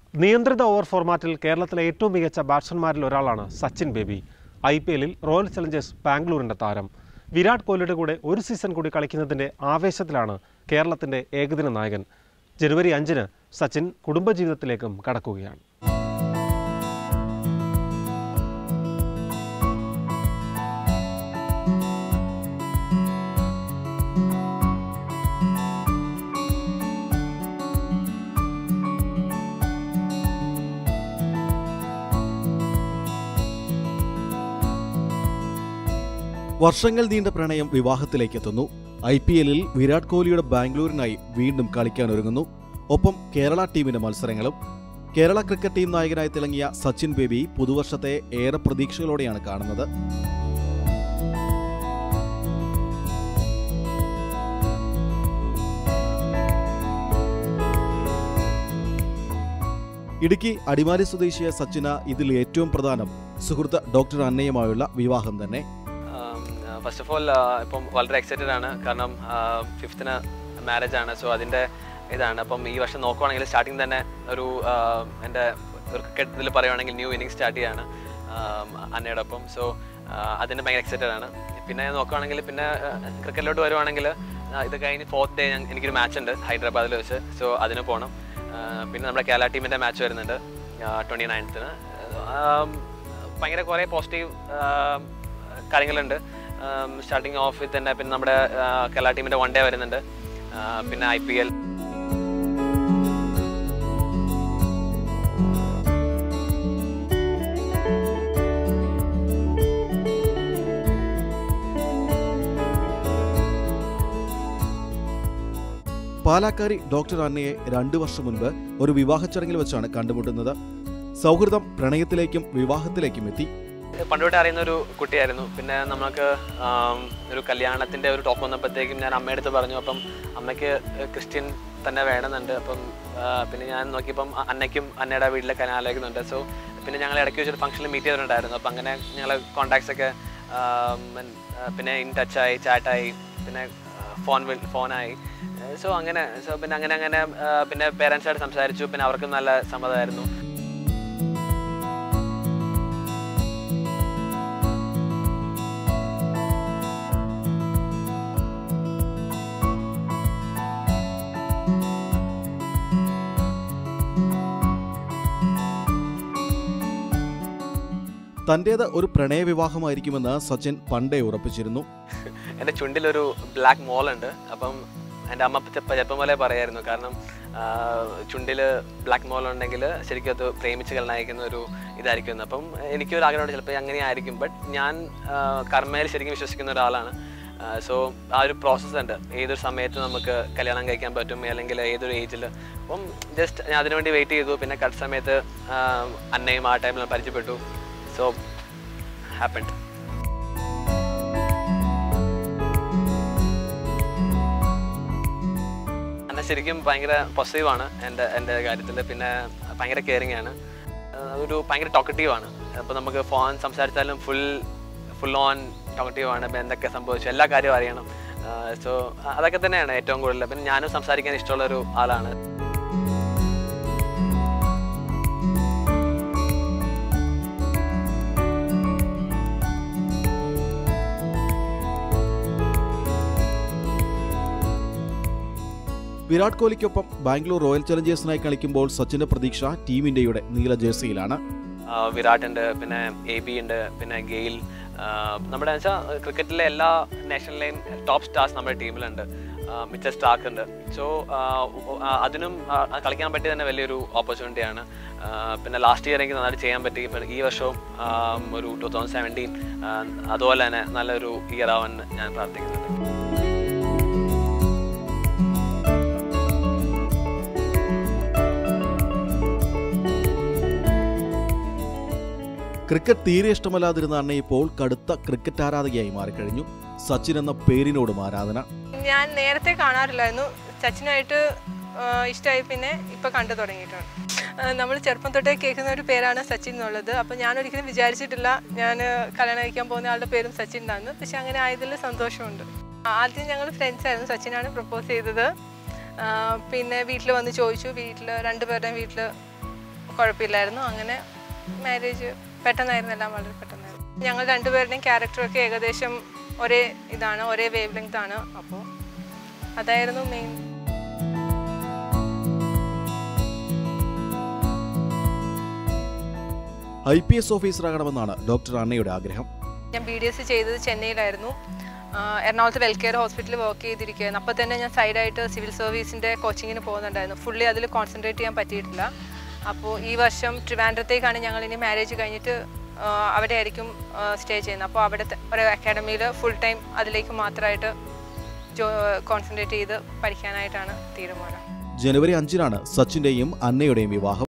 നിയന്ത്രിത ഓവർ ഫോർമാറ്റിൽ കേരളത്തിലെ ഏറ്റവും മികച്ച ബാറ്റ്സ്മാൻമാരിൽ ഒരാളാണ് സച്ചിൻ ബേബി ഐ പി എല്ലിൽ റോയൽ ചലഞ്ചേഴ്സ് ബാംഗ്ലൂരിൻ്റെ താരം വിരാട് കോഹ്ലിയുടെ കൂടെ ഒരു സീസൺ കൂടി കളിക്കുന്നതിൻ്റെ ആവേശത്തിലാണ് കേരളത്തിൻ്റെ ഏകദിന നായകൻ ജനുവരി അഞ്ചിന് സച്ചിൻ കുടുംബജീവിതത്തിലേക്കും കടക്കുകയാണ് വർഷങ്ങൾ നീണ്ട പ്രണയം വിവാഹത്തിലേക്ക് എത്തുന്നു ഐ പി എല്ലിൽ വിരാട് കോഹ്ലിയുടെ ബാംഗ്ലൂരിനായി വീണ്ടും കളിക്കാനൊരുങ്ങുന്നു ഒപ്പം കേരള ടീമിന്റെ മത്സരങ്ങളും കേരള ക്രിക്കറ്റ് ടീം നായകനായി തിളങ്ങിയ സച്ചിൻ ബേബി പുതുവർഷത്തെ ഏറെ പ്രതീക്ഷകളോടെയാണ് കാണുന്നത് ഇടുക്കി അടിമാലി സ്വദേശിയായ സച്ചിന ഇതിൽ ഏറ്റവും പ്രധാനം സുഹൃത്ത് ഡോക്ടർ അന്നയുമായുള്ള വിവാഹം തന്നെ ഫസ്റ്റ് ഓഫ് ഓൾ ഇപ്പം വളരെ എക്സൈറ്റഡ് ആണ് കാരണം ഫിഫ്ത്തിന് മാരേജ് ആണ് സോ അതിൻ്റെ ഇതാണ് അപ്പം ഈ വർഷം നോക്കുവാണെങ്കിൽ സ്റ്റാർട്ടിങ് തന്നെ ഒരു ആഹ്, എൻ്റെ ഒരു ക്രിക്കറ്റ് ഇതിൽ പറയുവാണെങ്കിൽ ന്യൂ ഇന്നിങ് സ്റ്റാർട്ട് ചെയ്യാണ് അന്നയുടെ ഒപ്പം സോ അതിന് ഭയങ്കര എക്സൈറ്റഡ് ആണ് പിന്നെ നോക്കുവാണെങ്കിൽ പിന്നെ ക്രിക്കറ്റിലോട്ട് വരുവാണെങ്കിൽ ഇത് കഴിഞ്ഞ് ഫോർത്ത് ഡേ എനിക്കൊരു മാച്ച് ഉണ്ട് ഹൈദരാബാദിൽ വെച്ച് സോ അതിന് പോകണം ആഹ്, പിന്നെ നമ്മുടെ കേരള ടീമിൻ്റെ മാച്ച് വരുന്നുണ്ട് ട്വൻറ്റി നയൻത്തിന് ഭയങ്കര കുറേ പോസിറ്റീവ് കാര്യങ്ങളുണ്ട് സ്റ്റാർട്ടിങ് ഓഫ് വിത്ത് തന്നെ പിന്നെ നമ്മുടെ ആ, കേരള ടീമിൻ്റെ വൺ ഡേ വരുന്നുണ്ട് ആ, പിന്നെ ഐ പി എൽ പാലാക്കാരി ഡോക്ടർ അന്നയെ രണ്ടു വർഷം മുൻപ് ഒരു വിവാഹ ചടങ്ങിൽ വെച്ചാണ് കണ്ടുമുട്ടുന്നത് സൗഹൃദം പ്രണയത്തിലേക്കും വിവാഹത്തിലേക്കും എത്തി പണ്ടുതൊട്ടേ അറിയുന്ന ഒരു കുട്ടിയായിരുന്നു പിന്നെ നമുക്ക് ആം, ഒരു കല്യാണത്തിൻ്റെ ഒരു ടോപ്പ് വന്നപ്പോഴത്തേക്കും ഞാൻ അമ്മയടുത്ത് പറഞ്ഞു അപ്പം അമ്മയ്ക്ക് ക്രിസ്ത്യൻ തന്നെ വേണമെന്നുണ്ട് അപ്പം ആ, പിന്നെ ഞാൻ നോക്കിയപ്പം അ- അന്നയ്ക്കും അന്നയുടെ വീട്ടിലെ കല്യാണം ആലോചിക്കുന്നുണ്ട് സോ പിന്നെ ഞങ്ങൾ ഇടയ്ക്ക് വെച്ചൊരു ഫംഗ്ഷനിൽ മീറ്റ് ചെയ്തിട്ടുണ്ടായിരുന്നു അപ്പം അങ്ങനെ ഞങ്ങൾ കോൺടാക്ട്സ് ഒക്കെ ആം, ഉം, ആ, പിന്നെ ഇൻ ടച്ചായി ചാറ്റായി പിന്നെ ഫോൺ ഫോണായി സോ അങ്ങനെ സോ പിന്നെ അങ്ങനെ അങ്ങനെ ആ, പിന്നെ പേരൻസായിട്ട് സംസാരിച്ചു പിന്നെ അവർക്കും നല്ല സമ്മതമായിരുന്നു തന്റേത് ഒരു പ്രണയവിവാഹമായിരിക്കുമെന്ന് സച്ചിൻ പണ്ടേ ഉറപ്പിച്ചിരുന്നു എൻ്റെ ചുണ്ടിലൊരു ബ്ലാക്ക് മോൾ ഉണ്ട് അപ്പം എൻ്റെ അമ്മ ചെപ്പ ചെറുപ്പം പോലെ പറയായിരുന്നു കാരണം ചുണ്ടിൽ ബ്ലാക്ക് മോൾ ഉണ്ടെങ്കിൽ ശരിക്കും അത് പ്രേമിച്ച് കല്യാണിക്കുന്ന ഒരു ഇതായിരിക്കും എന്ന്. അപ്പം എനിക്കൊരു ആഗ്രഹമുണ്ട് ചിലപ്പോൾ അങ്ങനെ ആയിരിക്കും ബട്ട് ഞാൻ ആ, കർമ്മയിൽ ശരിക്കും വിശ്വസിക്കുന്ന ഒരാളാണ് സോ ആ ഒരു പ്രോസസ്സ് ഉണ്ട് ഏതൊരു സമയത്ത് നമുക്ക് കല്യാണം കഴിക്കാൻ പറ്റും അല്ലെങ്കിൽ ഏതൊരു ഏജിൽ അപ്പം ജസ്റ്റ് ഞാൻ അതിനുവേണ്ടി വെയിറ്റ് ചെയ്തു പിന്നെ കറക്റ്റ് സമയത്ത് ആ, അന്നയും ആ ടൈമിൽ പരിചയപ്പെട്ടു സോ ഹാപ്പൻഡ് അന്ന ശരിക്കും ഭയങ്കര പോസിറ്റീവാണ് എൻ്റെ എൻ്റെ കാര്യത്തിൽ പിന്നെ ഭയങ്കര കെയറിങ് ആണ് ആഹ് ഒരു ഭയങ്കര ടോക്കറ്റീവ് ആണ് അപ്പോൾ നമുക്ക് ഫോൺ സംസാരിച്ചാലും ഫുൾ ഫുൾ ഓൺ ടോക്കറ്റീവ് ആണ് ഇപ്പം എന്തൊക്കെ സംഭവിച്ചു എല്ലാ കാര്യവും അറിയണം സോ അതൊക്കെ തന്നെയാണ് ഏറ്റവും കൂടുതൽ പിന്നെ ഞാനും സംസാരിക്കാൻ ഇഷ്ടമുള്ള ഒരു ആളാണ് വിരാട് കോഹ്ലിക്കൊപ്പം ബാംഗ്ലൂർ റോയൽ ചലഞ്ചേഴ്സിനായി കളിക്കുമ്പോൾ സച്ചിന്റെ പ്രതീക്ഷ ടീം ഇന്ത്യയുടെ നീല ജേഴ്സിയിലാണ് ആഹ് വിരാട് ഉണ്ട് പിന്നെ എ ബി ഉണ്ട് പിന്നെ ഗെയിൽ ആഹ് നമ്മുടെ വെച്ചാൽ ക്രിക്കറ്റിലെ എല്ലാ നാഷണലിലെയും ടോപ്പ് സ്റ്റാർസ് നമ്മുടെ ടീമിലുണ്ട് ആഹ് മിച്ച സ്റ്റാർക്ക് ഉണ്ട് സോ അതിനും ആഹ് കളിക്കാൻ പറ്റിയ തന്നെ വലിയൊരു ഓപ്പർച്യൂണിറ്റിയാണ് ആഹ് പിന്നെ ലാസ്റ്റ് ഇയർ എനിക്ക് നന്നായിട്ട് ചെയ്യാൻ പറ്റി ഇപ്പം ഈ വർഷവും ആഹ് ഒരു ടു തൗസൻഡ് സെവൻറ്റീൻ അതുപോലെ തന്നെ നല്ലൊരു ഇയർ ആവാൻ ഞാൻ പ്രാർത്ഥിക്കുന്നുണ്ട് ക്രിക്കറ്റ് തീരെ ഇഷ്ടമല്ലാതിരുന്ന അണ്ണ ഇപ്പോൾ കടുത്ത ക്രിക്കറ്റ് ആരാധകയായി മാറിക്കഴിഞ്ഞു സച്ചിൻ എന്ന പേരിനോടും ആരാധന ഞാൻ നേരത്തെ കാണാറില്ലായിരുന്നു സച്ചിനായിട്ട് ഇഷ്ടമായി പിന്നെ ഇപ്പോൾ കണ്ടു തുടങ്ങിയിട്ടുണ്ട് നമ്മൾ ചെറുപ്പം തൊട്ടേ കേൾക്കുന്ന ഒരു പേരാണ് സച്ചിൻ എന്നുള്ളത് അപ്പോൾ ഞാൻ ഒരിക്കലും വിചാരിച്ചിട്ടില്ല ഞാൻ കല്യാണം കഴിക്കാൻ പോകുന്ന ആളുടെ പേരും സച്ചിൻ എന്നാണ് പക്ഷെ അങ്ങനെ ആയതിൽ സന്തോഷമുണ്ട് ആദ്യം ഞങ്ങൾ ഫ്രണ്ട്സ് ആയിരുന്നു സച്ചിനാണ് പ്രപ്പോസ് ചെയ്തത് ആ, പിന്നെ വീട്ടിൽ വന്ന് ചോദിച്ചു വീട്ടിൽ രണ്ടുപേരുടെയും വീട്ടിൽ കുഴപ്പമില്ലായിരുന്നു അങ്ങനെ മാരേജ് പെട്ടെന്നായിരുന്നു എല്ലാം വളരെ പെട്ടെന്നായിരുന്നു ഞങ്ങൾ രണ്ടുപേരുടെയും ക്യാരക്ടറൊക്കെ ഏകദേശം ഒരേ ഇതാണ് ഒരേ വേവ് ലെങ്ത് ആണ് അപ്പോൾ അതായിരുന്നു മെയിൻ ഐ പി എസ് ഓഫീസറാകണമെന്നാണ് ഡോക്ടർ അന്നയുടെ ആഗ്രഹം ഞാൻ ബി ഡി എസ് ചെയ്തത് ചെന്നൈയിലായിരുന്നു ആഹ് എറണാകുളത്ത് വെൽകെയർ ഹോസ്പിറ്റലിൽ വർക്ക് ചെയ്തിരിക്കുകയായിരുന്നു അപ്പോൾ തന്നെ ഞാൻ സൈഡായിട്ട് സിവിൽ സർവീസിൻ്റെ കോച്ചിങ്ങിന് പോകുന്നുണ്ടായിരുന്നു ഫുള്ളി അതിൽ കോൺസെൻട്രേറ്റ് ചെയ്യാൻ പറ്റിയിട്ടില്ല അപ്പോൾ ഈ വർഷം ട്രിവാൻഡ്രത്തേക്കാണ് ഞങ്ങൾ ഇനി മാരേജ് കഴിഞ്ഞിട്ട് ആഹ് അവിടെ ആയിരിക്കും സ്റ്റേ ചെയ്യുന്നത് അപ്പോൾ അവിടുത്തെ ഒരു അക്കാഡമിയിൽ ഫുൾ ടൈം അതിലേക്ക് മാത്രമായിട്ട് ജോ കോൺസെൻട്രേറ്റ് ചെയ്ത് പഠിക്കാനായിട്ടാണ് തീരുമാനം ജനുവരി അഞ്ചിനാണ് സച്ചിന്റെയും അന്നയുടെയും വിവാഹം